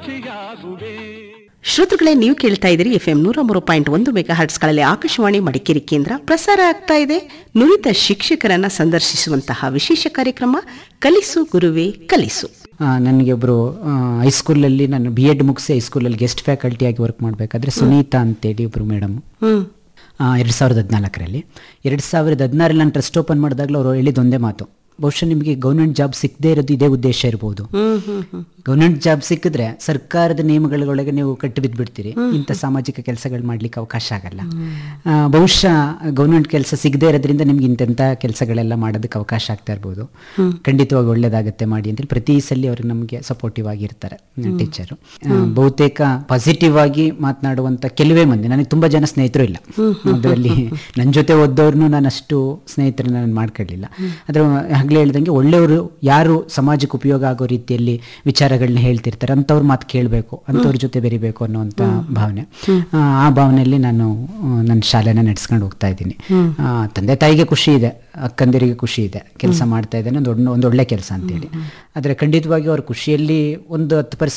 ಸಾಕ್ಷಿಯಾಗುವೆ ಶ್ರೋತೃಗಳೇ ನೀವು ಕೇಳ್ತಾ ಇದ್ದೀರಿ ಎಫ್ ಎಂ ನೂರ ಮೂರು ಪಾಯಿಂಟ್ ಒಂದು ಮೆಗಾ ಹರ್ಟ್ಸ್ಗಳಲ್ಲಿ ಆಕಾಶವಾಣಿ ಮಡಿಕೇರಿ ಕೇಂದ್ರ ಪ್ರಸಾರ ಆಗ್ತಾ ಇದೆ ನುರಿತ ಶಿಕ್ಷಕರನ್ನ ಸಂದರ್ಶಿಸುವಂತಹ ವಿಶೇಷ ಕಾರ್ಯಕ್ರಮ ಕಲಿಸು ಗುರುವೇ ಕಲಿಸು ಆ, ನನಗೆ ಒಬ್ಬರು ಹೈಸ್ಕೂಲಲ್ಲಿ ನಾನು ಬಿ ಎಡ್ ಮುಗಿಸಿ ಹೈಸ್ಕೂಲಲ್ಲಿ ಗೆಸ್ಟ್ ಫ್ಯಾಕಲ್ಟಿಯಾಗಿ ವರ್ಕ್ ಮಾಡಬೇಕಾದ್ರೆ ಸುನೀತಾ ಅಂತೇಳಿ ಒಬ್ಬರು ಮೇಡಮ್ ಹ್ಮ್ ಎರಡು ಸಾವಿರದ ಹದಿನಾಲ್ಕರಲ್ಲಿ ಎರಡು ಸಾವಿರದ ಹದಿನಾರಲ್ಲಿ ನಾನು ಟ್ರಸ್ಟ್ ಓಪನ್ ಮಾಡಿದಾಗಲೂ ಅವರು ಹೇಳಿದ ಒಂದೇ ಮಾತು ಬಹುಶಃ ನಿಮಗೆ ಗೌರ್ಮೆಂಟ್ ಜಾಬ್ ಸಿಕ್ಕದೇ ಇರೋದು ಇದೇ ಉದ್ದೇಶ ಇರ್ಬೋದು ಹ್ಮ್ ಹ್ಮ್ ಹ್ಮ್ ಗೌರ್ಮೆಂಟ್ ಜಾಬ್ ಸಿಕ್ಕಿದ್ರೆ ಸರ್ಕಾರದ ನಿಯಮಗಳೊಳಗೆ ನೀವು ಕಟ್ಟಿ ಬಿದ್ದುಬಿಡ್ತೀರಿ ಇಂಥ ಸಾಮಾಜಿಕ ಕೆಲಸಗಳು ಮಾಡ್ಲಿಕ್ಕೆ ಅವಕಾಶ ಆಗಲ್ಲ ಆ, ಬಹುಶಃ ಗೌರ್ಮೆಂಟ್ ಕೆಲಸ ಸಿಗದೇ ಇರೋದ್ರಿಂದ ನಿಮ್ಗೆ ಇಂತೆಂಥ ಕೆಲಸಗಳೆಲ್ಲ ಮಾಡೋದಕ್ಕೆ ಅವಕಾಶ ಆಗ್ತಾ ಇರ್ಬೋದು ಖಂಡಿತವಾಗಿ ಒಳ್ಳೇದಾಗತ್ತೆ ಮಾಡಿ ಅಂತೇಳಿ ಪ್ರತಿ ಸಲ ಅವರು ನಮಗೆ ಸಪೋರ್ಟಿವ್ ಆಗಿರ್ತಾರೆ ಟೀಚರು ಬಹುತೇಕ ಪಾಸಿಟಿವ್ ಆಗಿ ಮಾತನಾಡುವಂಥ ಕೆಲವೇ ಮಂದಿ ನನಗೆ ತುಂಬ ಜನ ಸ್ನೇಹಿತರು ಇಲ್ಲ ಅದರಲ್ಲಿ ನನ್ನ ಜೊತೆ ಓದೋರ್ನು ನಾನು ಅಷ್ಟು ಸ್ನೇಹಿತರನ್ನ ನಾನು ಮಾಡ್ಕೊಳ್ಳಿಲ್ಲ ಅದ್ರ ಆಗ್ಲೇ ಹೇಳ್ದಂಗೆ ಒಳ್ಳೆಯವರು ಯಾರು ಸಮಾಜಕ್ಕೆ ಉಪಯೋಗ ಆಗೋ ರೀತಿಯಲ್ಲಿ ವಿಚಾರಗಳನ್ನ ಹೇಳ್ತಿರ್ತಾರೆ ಅಂಥವ್ರ ಮಾತು ಕೇಳಬೇಕು ಅಂಥವ್ರ ಜೊತೆ ಬೆರಿಬೇಕು ಅನ್ನುವಂಥ ಭಾವನೆ ಆ, ಆ ಭಾವನೆಯಲ್ಲಿ ನಾನು ಆ, ನನ್ನ ಶಾಲೆನ ನಡೆಸ್ಕೊಂಡು ಹೋಗ್ತಾ ಇದ್ದೀನಿ ಆ, ತಂದೆ ತಾಯಿಗೆ ಖುಷಿ ಇದೆ ಅಕ್ಕಂದಿರಿಗೆ ಖುಷಿ ಇದೆ ಕೆಲಸ ಮಾಡ್ತಾ ಇದ್ದೇನೆ ಒಂದು ಒಂದು ಒಳ್ಳೆ ಕೆಲಸ ಅಂತೇಳಿ ಆದರೆ ಖಂಡಿತವಾಗಿ ಅವ್ರ ಖುಷಿಯಲ್ಲಿ ಒಂದು ಹತ್ತು ಪರ್ಸೆಂಟ್